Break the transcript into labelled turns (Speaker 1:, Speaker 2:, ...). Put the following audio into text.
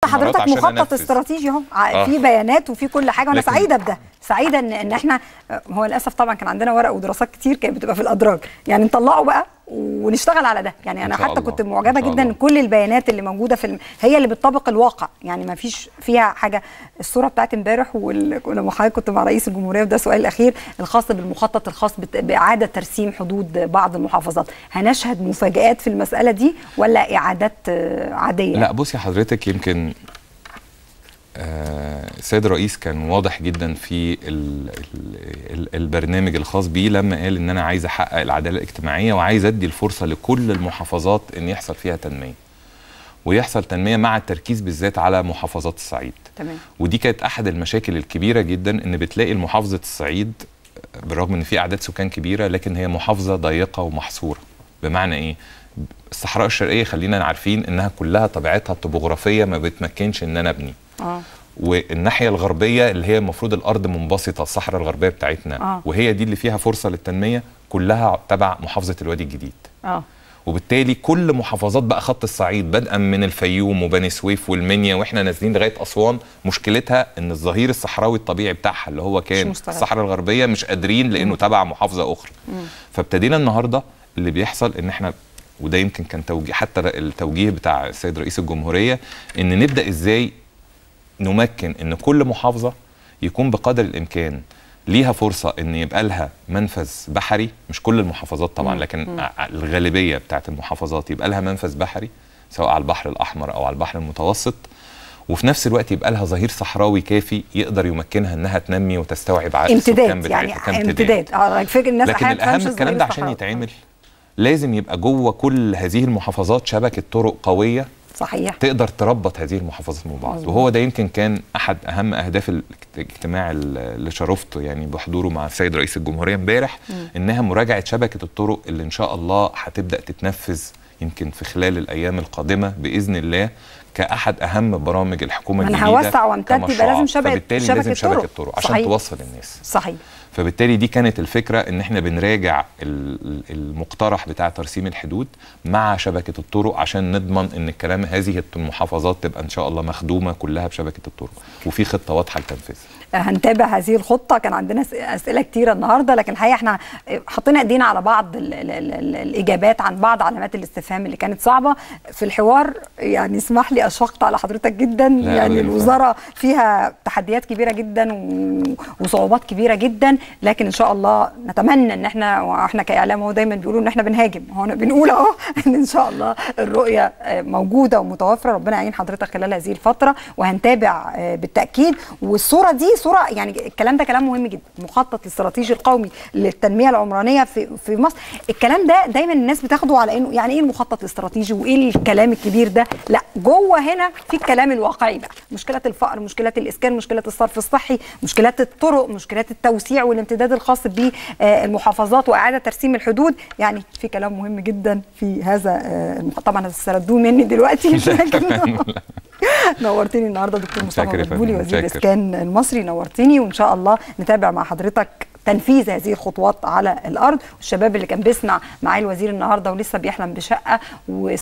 Speaker 1: حضرتك
Speaker 2: عشان
Speaker 1: مخطط
Speaker 2: أنفذ.
Speaker 1: استراتيجي اهو ع-
Speaker 2: آه.
Speaker 1: في بيانات وفي كل حاجه وانا
Speaker 2: لكن-
Speaker 1: سعيده بده سعيده ان ان احنا هو للاسف طبعا كان عندنا ورق ودراسات كتير كانت بتبقى في الادراج يعني نطلعه بقى ونشتغل على ده يعني انا
Speaker 2: إن شاء
Speaker 1: حتى
Speaker 2: الله.
Speaker 1: كنت معجبه
Speaker 2: إن شاء
Speaker 1: جدا ان
Speaker 2: الله.
Speaker 1: كل البيانات اللي موجوده في الم... هي اللي بتطابق الواقع يعني ما فيش فيها حاجه الصوره بتاعت امبارح وال- ولما حضرتك كنت مع رئيس الجمهوريه وده السؤال الاخير الخاص بالمخطط الخاص بت... باعاده ترسيم حدود بعض المحافظات هنشهد مفاجات في المساله دي ولا اعادات آه، عاديه
Speaker 2: لا بصي حضرتك يمكن آه، السيد الرئيس كان واضح جدا في ال ال ال البرنامج الخاص بيه لما قال ان انا عايز احقق العداله الاجتماعيه وعايز ادي الفرصه لكل المحافظات ان يحصل فيها تنميه ويحصل تنميه مع التركيز بالذات على محافظات الصعيد
Speaker 1: تمام
Speaker 2: ودي كانت احد المشاكل الكبيره جدا ان بتلاقي محافظه الصعيد بالرغم ان في اعداد سكان كبيره لكن هي محافظه ضيقه ومحصوره بمعنى ايه الصحراء الشرقيه خلينا عارفين انها كلها طبيعتها الطبوغرافيه ما بتمكنش ان انا ابني
Speaker 1: اه
Speaker 2: والناحيه الغربيه اللي هي المفروض الارض منبسطه الصحراء الغربيه بتاعتنا
Speaker 1: آه.
Speaker 2: وهي دي اللي فيها فرصه للتنميه كلها تبع محافظه الوادي الجديد
Speaker 1: اه
Speaker 2: وبالتالي كل محافظات بقى خط الصعيد بدءا من الفيوم وبني سويف والمنيا واحنا نازلين لغايه اسوان مشكلتها ان الظهير الصحراوي الطبيعي بتاعها اللي هو كان
Speaker 1: مستغل.
Speaker 2: الصحراء الغربيه مش قادرين لانه تبع محافظه اخرى فابتدينا النهارده اللي بيحصل ان احنا وده يمكن كان توجيه حتى التوجيه بتاع السيد رئيس الجمهوريه ان نبدا ازاي نمكن ان كل محافظه يكون بقدر الامكان ليها فرصه ان يبقى لها منفذ بحري مش كل المحافظات طبعا لكن ع- الغالبيه بتاعت المحافظات يبقى لها منفذ بحري سواء على البحر الاحمر او على البحر المتوسط وفي نفس الوقت يبقى لها ظهير صحراوي كافي يقدر يمكنها انها تنمي وتستوعب عدد السكان
Speaker 1: امتداد يعني
Speaker 2: بتاعتها كامتداد.
Speaker 1: امتداد اه فكر الناس
Speaker 2: لكن
Speaker 1: أحياناً
Speaker 2: الاهم
Speaker 1: تفهمش
Speaker 2: الكلام
Speaker 1: الظهير
Speaker 2: ده عشان
Speaker 1: الصحراوي.
Speaker 2: يتعمل لازم يبقى جوه كل هذه المحافظات شبكه طرق قويه
Speaker 1: صحيح
Speaker 2: تقدر تربط هذه المحافظات من بعض
Speaker 1: مظبوط.
Speaker 2: وهو ده يمكن كان احد اهم اهداف الاجتماع اللي شرفت يعني بحضوره مع السيد رئيس الجمهوريه امبارح انها مراجعه شبكه الطرق اللي ان شاء الله هتبدا تتنفذ يمكن في خلال الايام القادمه باذن الله كاحد اهم برامج الحكومه
Speaker 1: أنا
Speaker 2: الجديده
Speaker 1: هوسع وامتد، يبقى
Speaker 2: كمشروعات.
Speaker 1: لازم شبكة-
Speaker 2: فبالتالي
Speaker 1: شبكة
Speaker 2: لازم شبكه
Speaker 1: طرق.
Speaker 2: طرق عشان
Speaker 1: صحيح.
Speaker 2: توصل الناس
Speaker 1: صحيح
Speaker 2: فبالتالي دي كانت الفكره ان احنا بنراجع ال- المقترح بتاع ترسيم الحدود مع شبكه الطرق عشان نضمن ان الكلام هذه المحافظات تبقى ان شاء الله مخدومه كلها بشبكه الطرق وفي خطه واضحه لتنفيذها
Speaker 1: هنتابع هذه الخطه كان عندنا أس- اسئله كتيره النهارده لكن الحقيقه احنا حطينا ايدينا على بعض ال ال ال ال الاجابات عن بعض علامات الاستفهام اللي كانت صعبه في الحوار يعني اسمح لي اشفقت على حضرتك جدا
Speaker 2: لا،
Speaker 1: يعني
Speaker 2: أبداً.
Speaker 1: الوزاره فيها تحديات كبيره جدا و- وصعوبات كبيره جدا لكن ان شاء الله نتمنى ان احنا واحنا كاعلام هو دايما بيقولوا ان احنا بنهاجم هو أنا بنقول اهو ان ان شاء الله الرؤيه آه، موجوده ومتوفره ربنا يعين حضرتك خلال هذه الفتره وهنتابع آه، بالتاكيد والصوره دي صوره يعني الكلام ده كلام مهم جدا المخطط الاستراتيجي القومي للتنميه العمرانيه في في مصر الكلام ده دايما الناس بتاخده على انه يعني ايه المخطط الاستراتيجي وايه الكلام الكبير ده لا جوه هنا في الكلام الواقعي بقى مشكله الفقر مشكله الاسكان مشكله الصرف الصحي مشكلات الطرق مشكلات التوسيع والامتداد الخاص بالمحافظات واعاده ترسيم الحدود يعني في كلام مهم جدا في هذا آه، المخ- طبعا هتستردوه مني دلوقتي لكن نورتني النهارده دكتور مصطفى
Speaker 2: متشكر يا فندم،
Speaker 1: مدبولي وزير
Speaker 2: متشكر.
Speaker 1: الاسكان المصري نورتني وان شاء الله نتابع مع حضرتك تنفيذ هذه الخطوات على الارض والشباب اللي كان بيسمع معالي الوزير النهارده ولسه بيحلم بشقه و